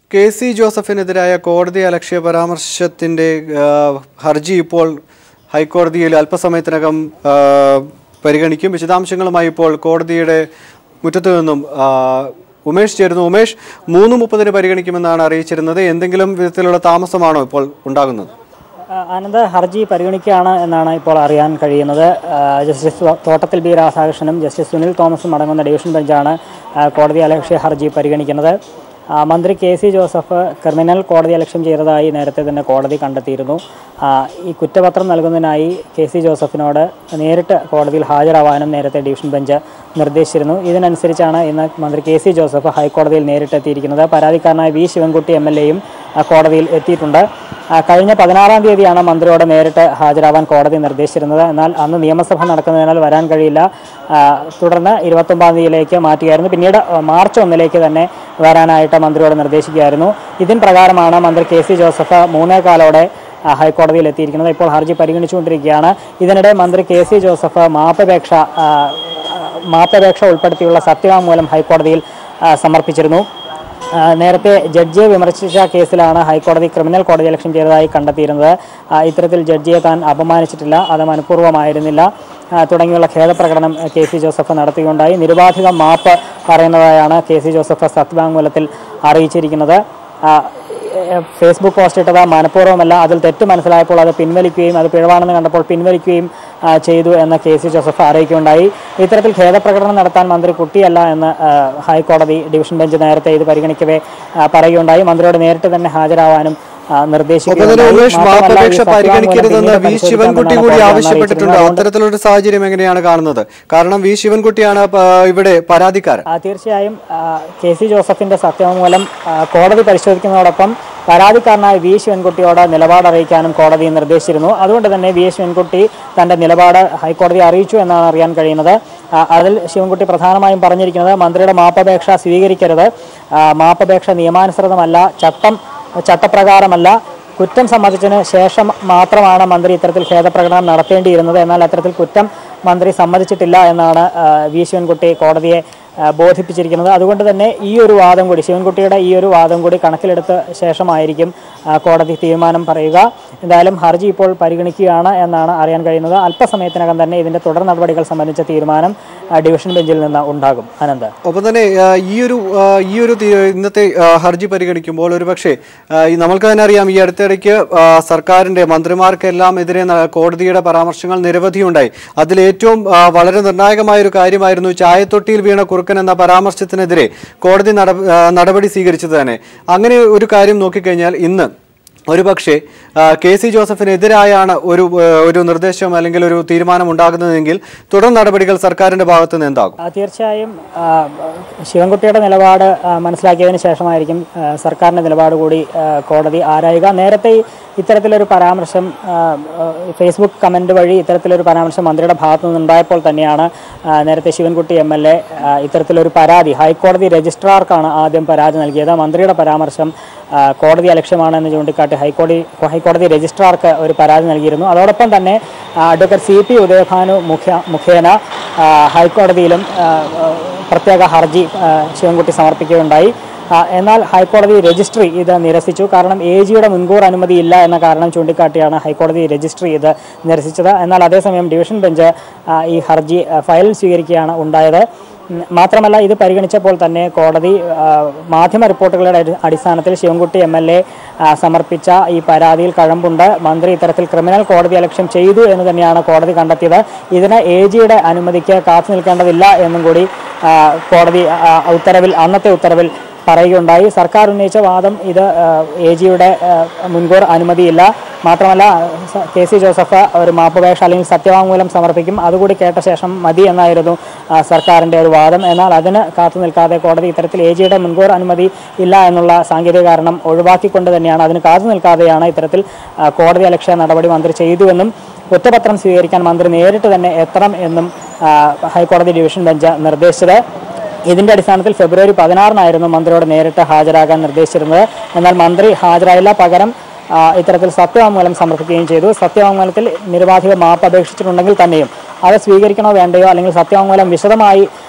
K C ജോസഫിനെതിരായ കോടതി അലക്ഷ്യ പരാമർശത്തിന്റെ ആ, ഹർജി ഇപ്പോൾ ഹൈക്കോടതിയിൽ അല്പസമയത്തിനകം ആ, പരിഗണിക്കും വിശദാംശങ്ങളുമായി ഇപ്പോൾ കോടതിയുടെ മുറ്റത്തു നിന്നും ആ, ഉമേഷ് ചേരുന്നു ഉമേഷ് മൂന്ന് മുപ്പതിന് പരിഗണിക്കുമെന്നാണ് അറിയിച്ചിരുന്നത് എന്തെങ്കിലും വിധത്തിലുള്ള താമസമാണോ ഇപ്പോൾ ഉണ്ടാകുന്നത് ആ, ആനന്ദ് ഹർജി പരിഗണിക്കുകയാണ് എന്നാണ് ഇപ്പോൾ അറിയാൻ കഴിയുന്നത് ആ, ജസ്റ്റിസ് തോ- തോട്ടത്തിൽ ബി രാധാകൃഷ്ണനും ജസ്റ്റിസ് സുനിൽ തോമസും അടങ്ങുന്ന ഡിവിഷൻ ബെഞ്ചാണ് ആ, കോടതി അലക്ഷ്യ ഹർജി പരിഗണിക്കുന്നത് ആ, മന്ത്രി കെ സി ജോസഫ് ക്രിമിനൽ കോടതി അലക്ഷ്യം ചെയ്തതായി നേരത്തെ തന്നെ കോടതി കണ്ടെത്തിയിരുന്നു ആ, ഈ കുറ്റപത്രം നൽകുന്നതിനായി കെ സി ജോസഫിനോട് നേരിട്ട് കോടതിയിൽ ഹാജരാവാനും നേരത്തെ ഡിവിഷൻ ബെഞ്ച് നിർദ്ദേശിച്ചിരുന്നു ഇതിനനുസരിച്ചാണ് ഇന്ന് മന്ത്രി കെ സി ജോസഫ് ഹൈക്കോടതിയിൽ നേരിട്ടെത്തിയിരിക്കുന്നത് പരാതിക്കാരനായ വി ശിവൻകുട്ടി എം എൽ എയും കോടതിയിൽ എത്തിയിട്ടുണ്ട് ആ, കഴിഞ്ഞ പതിനാറാം തീയതിയാണ് മന്ത്രിയോട് നേരിട്ട് ഹാജരാവാൻ കോടതി നിർദ്ദേശിച്ചിരുന്നത് എന്നാൽ അന്ന് നിയമസഭ നടക്കുന്നതിനാൽ വരാൻ കഴിയില്ല ആ, തുടർന്ന് ഇരുപത്തൊമ്പതാം തീയതിയിലേക്ക് മാറ്റുകയായിരുന്നു പിന്നീട് ആ, മാർച്ച് ഒന്നിലേക്ക് തന്നെ വരാനായിട്ട് മന്ത്രിയോട് നിർദ്ദേശിക്കുകയായിരുന്നു ഇതിൻ പ്രകാരമാണ് മന്ത്രി കെ സി ജോസഫ് മൂന്നേകാലോടെ ആ, ഹൈക്കോടതിയിൽ എത്തിയിരിക്കുന്നത് ഇപ്പോൾ ഹർജി പരിഗണിച്ചുകൊണ്ടിരിക്കുകയാണ് ഇതിനിടെ മന്ത്രി കെ സി ജോസഫ് മാപ്പപേക്ഷ ആ, ആ, മാപ്പപേക്ഷ ഉൾപ്പെടുത്തിയുള്ള സത്യവാങ്മൂലം ഹൈക്കോടതിയിൽ ആ, സമർപ്പിച്ചിരുന്നു ആ, നേരത്തെ ജഡ്ജിയെ വിമർശിച്ച കേസിലാണ് ഹൈക്കോടതി ക്രിമിനൽ കോടതി ലക്ഷ്യം ചെയ്തതായി കണ്ടെത്തിയിരുന്നത് ആ, ഇത്തരത്തിൽ ജഡ്ജിയെ താൻ അപമാനിച്ചിട്ടില്ല അത് മനഃപൂർവ്വമായിരുന്നില്ല ആ, തുടങ്ങിയുള്ള ഖേദപ്രകടനം ആ, കെ സി ജോസഫ് നടത്തിയുണ്ടായി നിരുപാധികം മാപ്പ് പറയുന്നതായാണ് കെ സി ജോസഫ് സത്യവാങ്മൂലത്തിൽ അറിയിച്ചിരിക്കുന്നത് ആ, ഏഹ് ഫേസ്ബുക്ക് പോസ്റ്റ് ഇട്ടത് മനഃപൂർവ്വമല്ല അതിൽ തെറ്റ് മനസ്സിലായപ്പോൾ അത് പിൻവലിക്കുകയും അത് പിഴവാണെന്ന് കണ്ടപ്പോൾ പിൻവലിക്കുകയും ആ, ചെയ്തു എന്ന് കെ സി ജോസഫ് അറിയിക്കുകയുണ്ടായി ഇത്തരത്തിൽ ഖേദപ്രകടനം നടത്താൻ മന്ത്രി കുട്ടിയല്ല എന്ന് ആ, ഹൈക്കോടതി ഡിവിഷൻ ബെഞ്ച് നേരത്തെ ഇത് പരിഗണിക്കവേ ആ, പറയുകയുണ്ടായി മന്ത്രിയോട് നേരിട്ട് തന്നെ ഹാജരാവാനും ആ, ഒപ്പം തന്നെ നിർദ്ദേശിക്കുകയുണ്ടായി ഉമേഷ് മാത്രമല്ല, ഈ മാപ്പപേക്ഷ സത്യവാങ്മൂലം പരിഗണിക്കരുതെന്ന് പിന്നീട് വി ശിവൻകുട്ടി പരിശോധിക്കാമെന്നാണ് കൂടി കോടതി ആവശ്യപ്പെട്ടിട്ടുണ്ട് അറിയിച്ചിരുന്നത്. അത്തരത്തിലൊരു സാഹചര്യം എങ്ങനെയാണ് കാണുന്നത് കാരണം വി ശിവൻകുട്ടിയാണ് ആ, ഇവിടെ പരാതിക്കാരൻ ആ, തീർച്ചയായും ആ, കെ സി ജോസഫിന്റെ സത്യവാങ്മൂലം ആ, കോടതി പരിശോധിക്കുന്നതോടൊപ്പം പരാതിക്കാരനായ വി ശിവൻകുട്ടിയോട് നിലപാട് അറിയിക്കാനും കോടതി നിർദ്ദേശിച്ചിരുന്നു അതുകൊണ്ട് തന്നെ വി ശിവൻകുട്ടി തന്റെ നിലപാട് ഹൈക്കോടതിയെ അറിയിച്ചു എന്നാണ് അറിയാൻ കഴിയുന്നത് ആ, അതിൽ ശിവൻകുട്ടി പ്രധാനമായും പറഞ്ഞിരിക്കുന്നത് മന്ത്രിയുടെ മാപ്പപേക്ഷ സ്വീകരിക്കരുത് ആ, മാപ്പപേക്ഷ നിയമാനുസൃതമല്ല ചട്ടം ചട്ടപ്രകാരമല്ല കുറ്റം സമ്മതിച്ചതിന് ശേഷം മാത്രമാണ് മന്ത്രി ഇത്തരത്തിൽ ഖേദപ്രകടനം നടത്തേണ്ടിയിരുന്നത് എന്നാൽ അത്തരത്തിൽ കുറ്റം മന്ത്രി സമ്മതിച്ചിട്ടില്ല എന്നാണ് ആ, വി ശിവൻകുട്ടി കോടതിയെ ആ, ബോധിപ്പിച്ചിരിക്കുന്നത് അതുകൊണ്ട് തന്നെ ഈ ഒരു വാദം കൂടി ശിവൻകുട്ടിയുടെ ഈ ഒരു വാദം കൂടി കണക്കിലെടുത്ത ശേഷമായിരിക്കും ആ, കോടതി തീരുമാനം പറയുക എന്തായാലും ഹർജി ഇപ്പോൾ പരിഗണിക്കുകയാണ് എന്നാണ് അറിയാൻ കഴിയുന്നത് അല്പസമയത്തിനകം തന്നെ ഇതിന്റെ തുടർ നടപടികൾ സംബന്ധിച്ച തീരുമാനം ആ, ഡിവിഷൻ ബെഞ്ചിൽ നിന്ന് ഉണ്ടാകും അനന്ത് ഒപ്പം തന്നെ ആ, ഈ ഒരു ആ, ഈ ഒരു തീ- ഇന്നത്തെ ആ, ഹർജി പരിഗണിക്കുമ്പോൾ ഒരു പക്ഷേ നമ്മൾക്ക് തന്നെ അറിയാം ഈ അടുത്തിടയ്ക്ക് ആ, സർക്കാരിന്റെ മന്ത്രിമാർക്കെല്ലാം എതിരെ ന- കോടതിയുടെ പരാമർശങ്ങൾ നിരവധിയുണ്ടായി അതിൽ ഏറ്റവും ആ, വളരെ നിർണായകമായ ഒരു കാര്യമായിരുന്നു ചായത്തൊട്ടിയിൽ വീണ കുറുക്കൻ എന്ന പരാമർശത്തിനെതിരെ കോടതി നട- ആ, നടപടി സ്വീകരിച്ചത് തന്നെ അങ്ങനെ ഒരു കാര്യം നോക്കിക്കഴിഞ്ഞാൽ ഇന്ന് ഒരുപക്ഷെ ആ, കെ സി ജോസഫിനെതിരായാണ് ഒരു ആ, ഒരു നിർദ്ദേശം അല്ലെങ്കിൽ ഒരു തീരുമാനം ഉണ്ടാകുന്നതെങ്കിൽ തുടർ നടപടികൾ സർക്കാരിന്റെ ഭാഗത്തു നിന്ന് എന്താകും ആ, തീർച്ചയായും ആ, ശിവൻകുട്ടിയുടെ നിലപാട് ആ, മനസ്സിലാക്കിയതിന് ശേഷമായിരിക്കും ആ, സർക്കാരിൻ്റെ നിലപാട് കൂടി ആ, കോടതി ആരായുക നേരത്തെ ഈ ഇത്തരത്തിലൊരു പരാമർശം ആ, ആ, ഫേസ്ബുക്ക് കമൻറ്റ് വഴി ഇത്തരത്തിലൊരു പരാമർശം മന്ത്രിയുടെ ഭാഗത്തു നിന്നുണ്ടായപ്പോൾ തന്നെയാണ് ആ, നേരത്തെ ശിവൻകുട്ടി എം എൽ എ ഇത്തരത്തിലൊരു പരാതി ഹൈക്കോടതി രജിസ്ട്രാർക്കാണ് ആദ്യം പരാതി നൽകിയത് മന്ത്രിയുടെ പരാമർശം ആ, കോടതി അലക്ഷ്യമാണെന്ന് ചൂണ്ടിക്കാട്ടി ഹൈക്കോടതി ഹൈക്കോടതി രജിസ്ട്രാർക്ക് ഒരു പരാതി നൽകിയിരുന്നു അതോടൊപ്പം തന്നെ ആ, അഡ്വക്കേറ്റ് സി പി ഉദയഭാനു മുഖ്യ മുഖേന ആ, ഹൈക്കോടതിയിലും ആ, ആ, പ്രത്യേക ഹർജി ആ, ശിവൻകുട്ടി സമർപ്പിക്കുകയുണ്ടായി ആ, എന്നാൽ ഹൈക്കോടതി രജിസ്ട്രി ഇത് നിരസിച്ചു കാരണം എ ജിയുടെ മുൻകൂർ അനുമതി ഇല്ല എന്ന കാരണം ചൂണ്ടിക്കാട്ടിയാണ് ഹൈക്കോടതി രജിസ്ട്രി ഇത് നിരസിച്ചത് എന്നാൽ അതേസമയം ഡിവിഷൻ ബെഞ്ച് ആ, ഈ ഹർജി ആ, ഫയൽ സ്വീകരിക്കുകയാണ് ഉണ്ടായത് ഉം, മാത്രമല്ല ഇത് പരിഗണിച്ചപ്പോൾ തന്നെ കോടതി ആ, മാധ്യമ റിപ്പോർട്ടുകളുടെ അടി- അടിസ്ഥാനത്തിൽ ശിവൻകുട്ടി എം എൽ എ സമർപ്പിച്ച ഈ പരാതിയിൽ കഴമ്പുണ്ട് മന്ത്രി ഇത്തരത്തിൽ ക്രിമിനൽ കോടതി അലക്ഷ്യം ചെയ്തു എന്ന് തന്നെയാണ് കോടതി കണ്ടെത്തിയത് ഇതിന് എ ജിയുടെ അനുമതിക്ക് കാത്തു നിൽക്കേണ്ടതില്ല എന്നും കൂടി ആ, കോടതി ആ, ഉത്തരവിൽ അന്നത്തെ ഉത്തരവിൽ പറയുകയുണ്ടായി സർക്കാർ ഉന്നയിച്ച വാദം ഇത് എ ജിയുടെ മുൻകൂർ അനുമതിയില്ല മാത്രമല്ല സ- കെ സി ജോസഫ് ഒരു മാപ്പുപേക്ഷ അല്ലെങ്കിൽ സത്യവാങ്മൂലം സമർപ്പിക്കും അതുകൂടി കേട്ട ശേഷം മതി എന്നായിരുന്നു ആ, സർക്കാരിൻ്റെ ഒരു വാദം എന്നാൽ അതിന് കാത്തു നിൽക്കാതെ കോടതി ഇത്തരത്തിൽ എ ജിയുടെ മുൻകൂർ അനുമതി ഇല്ല എന്നുള്ള സാങ്കേതിക കാരണം ഒഴിവാക്കിക്കൊണ്ട് തന്നെയാണ് അതിന് കാത്തു നിൽക്കാതെയാണ് ഇത്തരത്തിൽ ആ, കോടതി അലക്ഷ്യ നടപടി മന്ത്രി ചെയ്തുവെന്നും കുറ്റപത്രം സ്വീകരിക്കാൻ മന്ത്രി നേരിട്ട് തന്നെ എത്തണം എന്നും ആ, ഹൈക്കോടതി ഡിവിഷൻ ബെഞ്ച് നിർദ്ദേശിച്ചത് ഇതിന്റെ അടിസ്ഥാനത്തിൽ ഫെബ്രുവരി പതിനാറിനായിരുന്നു മന്ത്രിയോട് നേരിട്ട് ഹാജരാകാൻ നിർദ്ദേശിച്ചിരുന്നത് എന്നാൽ മന്ത്രി ഹാജരായില്ല പകരം ആ, ഇത്തരത്തിൽ സത്യവാങ്മൂലം സമർപ്പിക്കുകയും ചെയ്തു സത്യവാങ്മൂലത്തിൽ നിരുപാധിക മാപ്പ് അപേക്ഷിച്ചിട്ടുണ്ടെങ്കിൽ തന്നെയും അത് സ്വീകരിക്കണോ വേണ്ടയോ അല്ലെങ്കിൽ സത്യവാങ്മൂലം വിശദമായി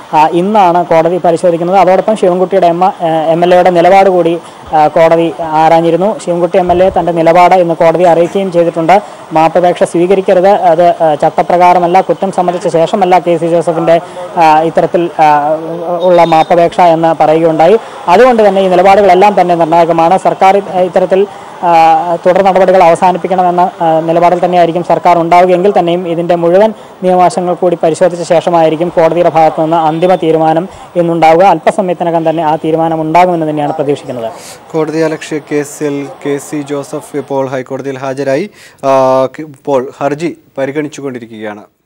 ആ, ഇന്നാണ് കോടതി പരിശോധിക്കുന്നത് അതോടൊപ്പം ശിവൻകുട്ടിയുടെ എം എം എൽ എയുടെ നിലപാട് കൂടി ആ, കോടതി ആരാഞ്ഞിരുന്നു ശിവൻകുട്ടി എം എൽ എ തന്റെ നിലപാട് ഇന്ന് കോടതി അറിയിക്കുകയും ചെയ്തിട്ടുണ്ട് മാപ്പപേക്ഷ സ്വീകരിക്കരുത് അത് ആ, ചട്ടപ്രകാരമല്ല കുറ്റം സമ്മതിച്ച ശേഷമല്ല കെ സി ജോസഫിന്റെ ആ, ഇത്തരത്തിൽ ആ, ഉള്ള മാപ്പപേക്ഷ എന്ന് പറയുകയുണ്ടായി അതുകൊണ്ട് തന്നെ ഈ നിലപാടുകളെല്ലാം തന്നെ നിർണായകമാണ് സർക്കാർ ഇ- ഇത്തരത്തിൽ ആ, തുടർ നടപടികൾ അവസാനിപ്പിക്കണമെന്ന ആ, നിലപാടിൽ തന്നെയായിരിക്കും സർക്കാർ ഉണ്ടാവുകയെങ്കിൽ തന്നെയും ഇതിന്റെ മുഴുവൻ നിയമവശങ്ങൾ കൂടി പരിശോധിച്ച ശേഷമായിരിക്കും കോടതിയുടെ ഭാഗത്തു നിന്ന് അന്തിമ തീരുമാനം ഇന്നുണ്ടാവുക അല്പസമയത്തിനകം തന്നെ ആ തീരുമാനം ഉണ്ടാകുമെന്ന് തന്നെയാണ് പ്രതീക്ഷിക്കുന്നത് കോടതി അലക്ഷ്യ കേസിൽ കെ സി ജോസഫ് ഇപ്പോൾ ഹൈക്കോടതിയിൽ ഹാജരായി ആ, ഇപ്പോൾ ഹർജി പരിഗണിച്ചുകൊണ്ടിരിക്കുകയാണ്